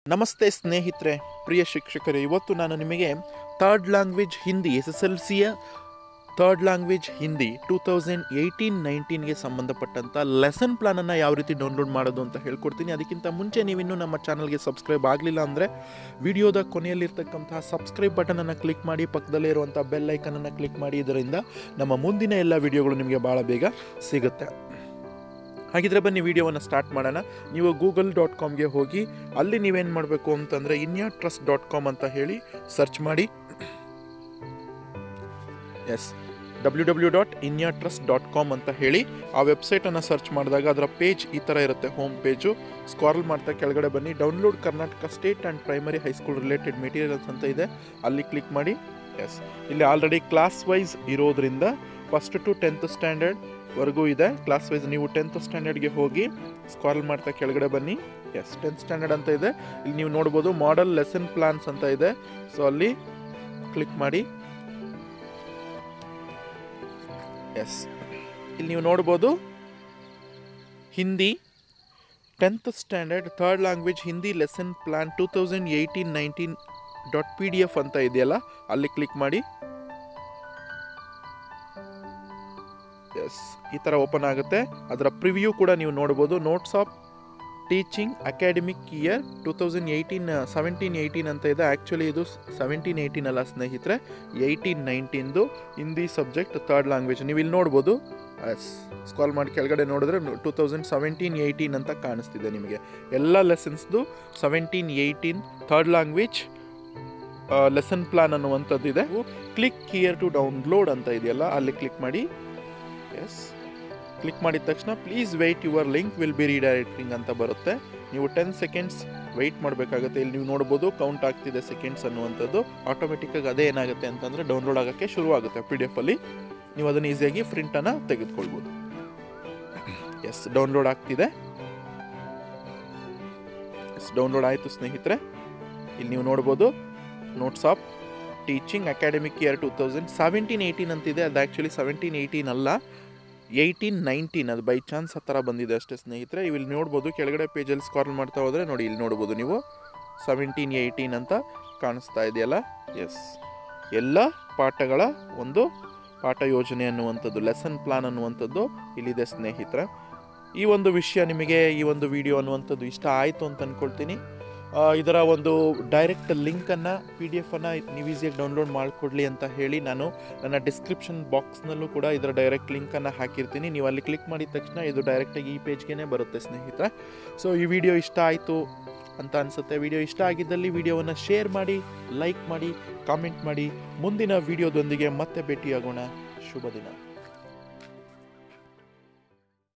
ನಮಸ್ತೆ ಸ್ನೇಹಿತರೆ ಪ್ರಿಯ ಶಿಕ್ಷಕರೇ ಇವತ್ತು ನಾನು ನಿಮಗೆ third language Hindi S S L ಸಿಯ third language Hindi two thousand eighteen ನೈನ್ಟೀನ್ಗೆ ಸಂಬಂಧಪಟ್ಟಂಥ ಲೆಸನ್ ಪ್ಲಾನನ್ನು ಯಾವ ರೀತಿ ಡೌನ್ಲೋಡ್ ಮಾಡೋದು ಅಂತ ಹೇಳ್ಕೊಡ್ತೀನಿ ಅದಕ್ಕಿಂತ ಮುಂಚೆ ನೀವಿನ್ನೂ ನಮ್ಮ ಚಾನಲ್ಗೆ ಸಬ್ಸ್ಕ್ರೈಬ್ ಆಗಲಿಲ್ಲ ಅಂದರೆ ವಿಡಿಯೋದ ಕೊನೆಯಲ್ಲಿರ್ತಕ್ಕಂತಹ ಸಬ್ಸ್ಕ್ರೈಬ್ ಬಟನನ್ನು ಕ್ಲಿಕ್ ಮಾಡಿ ಪಕ್ಕದಲ್ಲೇ ಇರುವಂಥ ಬೆಲ್ ಐಕನನ್ನು ಕ್ಲಿಕ್ ಮಾಡಿ ಇದರಿಂದ ನಮ್ಮ ಮುಂದಿನ ಎಲ್ಲ ವಿಡಿಯೋಗಳು ನಿಮಗೆ ಭಾಳ ಬೇಗ ಸಿಗುತ್ತೆ ಹಾಗಿದ್ರೆ ಬನ್ನಿ ವಿಡಿಯೋವನ್ನು ಸ್ಟಾರ್ಟ್ ಮಾಡೋಣ ನೀವು ಗೂಗಲ್ ಡಾಟ್ ಕಾಮ್ಗೆ ಹೋಗಿ ಅಲ್ಲಿ ನೀವೇನು ಮಾಡಬೇಕು ಅಂತಂದರೆ ಇನ್ಯಾ ಟ್ರಸ್ಟ್ ಡಾಟ್ ಕಾಮ್ ಅಂತ ಹೇಳಿ ಸರ್ಚ್ ಮಾಡಿ yes W W dot inya trust dot com ಅಂತ ಹೇಳಿ ಆ ವೆಬ್ಸೈಟನ್ನು ಸರ್ಚ್ ಮಾಡಿದಾಗ ಅದರ ಪೇಜ್ ಈ ಥರ ಇರುತ್ತೆ ಹೋಮ್ ಪೇಜು ಸ್ಕ್ರಾಲ್ ಮಾಡ್ತಾ ಕೆಳಗಡೆ ಬನ್ನಿ download Karnataka state and primary high school related materials ಅಂತ ಇದೆ ಅಲ್ಲಿ ಕ್ಲಿಕ್ ಮಾಡಿ ಎಸ್ ಇಲ್ಲಿ ಆಲ್ರೆಡಿ ಕ್ಲಾಸ್ ವೈಸ್ ಇರೋದ್ರಿಂದ ಫಸ್ಟ್ ಟು ಟೆಂತ್ ಸ್ಟ್ಯಾಂಡರ್ಡ್ ವರೆಗೂ ಇದೆ ಕ್ಲಾಸ್ ವೈಸ್ ನೀವು ಟೆಂತ್ ಸ್ಟ್ಯಾಂಡರ್ಡ್ಗೆ ಹೋಗಿ ಸ್ಕ್ರಾಲ್ ಮಾಡ್ತಾ ಕೆಳಗಡೆ ಬನ್ನಿ ಎಸ್ ಟೆಂತ್ ಸ್ಟ್ಯಾಂಡರ್ಡ್ ಅಂತ ಇದೆ ಇಲ್ಲಿ ನೀವು ನೋಡ್ಬೋದು ಮಾಡೆಲ್ ಲೆಸನ್ ಪ್ಲಾನ್ಸ್ ಅಂತ ಇದೆ ಸೊ ಅಲ್ಲಿ ಕ್ಲಿಕ್ ಮಾಡಿ ಎಸ್ ಇಲ್ಲಿ ನೀವು ನೋಡ್ಬೋದು Hindi tenth standard third language Hindi lesson plan two thousand eighteen nineteen dot P D F ಅಂತ ಇದೆಯಲ್ಲ ಅಲ್ಲಿ ಕ್ಲಿಕ್ ಮಾಡಿ ಎಸ್ ಈ ಥರ ಓಪನ್ ಆಗುತ್ತೆ ಅದರ ಪ್ರಿವ್ಯೂ ಕೂಡ ನೀವು ನೋಡ್ಬೋದು notes of teaching academic year two thousand eighteen seventeen eighteen ಅಂತ ಇದೆ ಆ್ಯಕ್ಚುಲಿ ಇದು ಸೆವೆಂಟೀನ್ ಏಯ್ಟೀನ್ ಅಲ್ಲ ಸ್ನೇಹಿತರೆ ಏಯ್ಟೀನ್ ನೈನ್ಟೀನ್ದು ಹಿಂದಿ ಸಬ್ಜೆಕ್ಟ್ ಥರ್ಡ್ ಲ್ಯಾಂಗ್ವೇಜ್ ನೀವು ಇಲ್ಲಿ ನೋಡ್ಬೋದು ಎಸ್ ಸ್ಕಾಲ್ ಮಾಡಿ ಕೆಳಗಡೆ ನೋಡಿದ್ರೆ ಟೂ ತೌಸಂಡ್ ಸೆವೆಂಟೀನ್ ಏಯ್ಟೀನ್ ಅಂತ ಕಾಣಿಸ್ತಿದೆ ನಿಮಗೆ ಎಲ್ಲ ಲೆಸನ್ಸ್ದು seventeen eighteen third language lesson plan ಅನ್ನುವಂಥದ್ದು ಇದೆ ಕ್ಲಿಕ್ ಹಿಯರ್ ಟು ಡೌನ್ಲೋಡ್ ಅಂತ ಇದೆಯಲ್ಲ ಅಲ್ಲಿ ಕ್ಲಿಕ್ ಮಾಡಿ ಎಸ್ ಕ್ಲಿಕ್ ಮಾಡಿದ ತಕ್ಷಣ please wait your link will be redirecting ಅಂತ ಬರುತ್ತೆ ನೀವು ಟೆನ್ ಸೆಕೆಂಡ್ಸ್ ವೆಯ್ಟ್ ಮಾಡಬೇಕಾಗುತ್ತೆ ಇಲ್ಲಿ ನೀವು ನೋಡ್ಬೋದು ಕೌಂಟ್ ಆಗ್ತಿದೆ ಸೆಕೆಂಡ್ಸ್ ಅನ್ನುವಂಥದ್ದು ಆಟೋಮೆಟಿಕ್ಕಾಗಿ ಅದೇ ಏನಾಗುತ್ತೆ ಅಂತಂದರೆ ಡೌನ್ಲೋಡ್ ಆಗೋಕ್ಕೆ ಶುರು ಆಗುತ್ತೆ ಪಿ ಡಿ ಎಫಲ್ಲಿ ನೀವು ಅದನ್ನು ಈಸಿಯಾಗಿ ಪ್ರಿಂಟನ್ನು ತೆಗೆದುಕೊಳ್ಬೋದು ಎಸ್ ಡೌನ್ಲೋಡ್ ಆಗ್ತಿದೆ ಎಸ್ ಡೌನ್ಲೋಡ್ ಆಯಿತು ಸ್ನೇಹಿತರೆ ಇಲ್ಲಿ ನೀವು ನೋಡ್ಬೋದು notes of teaching academic year two thousand seventeen eighteen ಅಂತಿದೆ ಅದು ಆ್ಯಕ್ಚುಲಿ ಸೆವೆಂಟೀನ್ ಏಯ್ಟೀನ್ ಅಲ್ಲ ಏಯ್ಟೀನ್ ನೈನ್ಟೀನ್ ಅದು ಬೈ ಚಾನ್ಸ್ ಆ ಥರ ಬಂದಿದೆ ಅಷ್ಟೇ ಸ್ನೇಹಿತರೆ ಇಲ್ಲಿ ನೋಡ್ಬೋದು ಕೆಳಗಡೆ ಪೇಜಲ್ಲಿ ಸ್ಕಾಲ್ ಮಾಡ್ತಾ ಹೋದರೆ ನೋಡಿ ಇಲ್ಲಿ ನೋಡ್ಬೋದು ನೀವು ಸೆವೆಂಟೀನ್ ಏಯ್ಟೀನ್ ಅಂತ ಕಾಣಿಸ್ತಾ ಇದೆಯಲ್ಲ ಎಸ್ ಎಲ್ಲ ಪಾಠಗಳ ಒಂದು ಪಾಠ ಯೋಜನೆ ಅನ್ನುವಂಥದ್ದು ಲೆಸನ್ ಪ್ಲಾನ್ ಅನ್ನುವಂಥದ್ದು ಇಲ್ಲಿದೆ ಸ್ನೇಹಿತರೆ ಈ ಒಂದು ವಿಷಯ ನಿಮಗೆ ಈ ಒಂದು ವಿಡಿಯೋ ಅನ್ನುವಂಥದ್ದು ಇಷ್ಟ ಆಯಿತು ಅಂತ ಅಂದ್ಕೊಳ್ತೀನಿ ಆ, ಇದರ ಒಂದು ಡೈರೆಕ್ಟ್ ಲಿಂಕನ್ನು ಪಿ ಡಿ ಎಫನ್ನು ನೀವು ಈಸಿಯಾಗಿ ಡೌನ್ಲೋಡ್ ಮಾಡಿಕೊಡ್ಲಿ ಅಂತ ಹೇಳಿ ನಾನು ನನ್ನ ಡಿಸ್ಕ್ರಿಪ್ಷನ್ ಬಾಕ್ಸ್ನಲ್ಲೂ ಕೂಡ ಇದರ ಡೈರೆಕ್ಟ್ ಲಿಂಕನ್ನು ಹಾಕಿರ್ತೀನಿ ನೀವು ಅಲ್ಲಿ ಕ್ಲಿಕ್ ಮಾಡಿದ ತಕ್ಷಣ ಇದು ಡೈರೆಕ್ಟಾಗಿ ಈ ಪೇಜ್ಗೆ ಬರುತ್ತೆ ಸ್ನೇಹಿತರೆ ಸೊ ಈ ವಿಡಿಯೋ ಇಷ್ಟ ಆಯಿತು ಅಂತ ಅನಿಸುತ್ತೆ ವಿಡಿಯೋ ಇಷ್ಟ ಆಗಿದ್ದಲ್ಲಿ ವಿಡಿಯೋವನ್ನು ಶೇರ್ ಮಾಡಿ ಲೈಕ್ ಮಾಡಿ ಕಾಮೆಂಟ್ ಮಾಡಿ ಮುಂದಿನ ವಿಡಿಯೋದೊಂದಿಗೆ ಮತ್ತೆ ಭೇಟಿಯಾಗೋಣ ಶುಭ ದಿನ